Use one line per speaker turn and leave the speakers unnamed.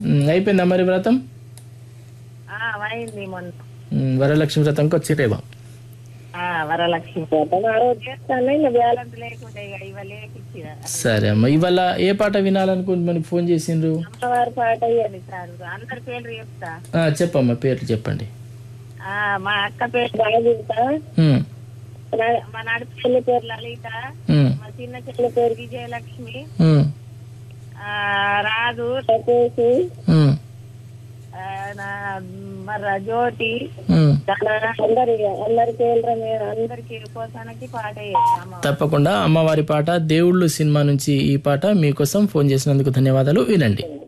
ఉమ్, అయిపోయిందా మరి వ్రతం
ఆ, అయింది మొన్న
ఉమ్, వరలక్ష్మి వ్రతంకి వచ్చిరేమో
ఆ, వరలక్ష్మి వ్రతం ఆ రోజు చేస్తాను ఇంకా బ్యాలెన్స్ లేకుంటే ఇక ఇవాళ లేకిచ్చిన
సరే అమ్మ ఇవాళ ఏ పాట వినాలనుకుంటే మనకి ఫోన్ చేసిండ్రు
అమ్మవారి పాట ఇవ్వండి సార్ అందరి పేర్లు చెప్తా
ఆ, చెప్పమ్మా పేర్లు చెప్పండి
ఆ, మా అక్క పేరు బాగుంట
ఉమ్,
మా నడుపు చెల్లి పేరు లలిత
ఉమ్,
మా చిన్న చెల్లి పేరు విజయలక్ష్మి
ఉమ్,
ఆ, రాజు రకేష్
ఉమ్,
ఆ, నా మరి జ్యోతి
ఉమ్.
అందరి అందరి పేర్లు మేము అందరికి కోసానికి పాట చేస్తాము
తప్పకుండా అమ్మవారి పాట దేవుళ్ళు సినిమా నుంచి ఈ పాట మీకోసం ఫోన్ చేసినందుకు ధన్యవాదాలు వినండి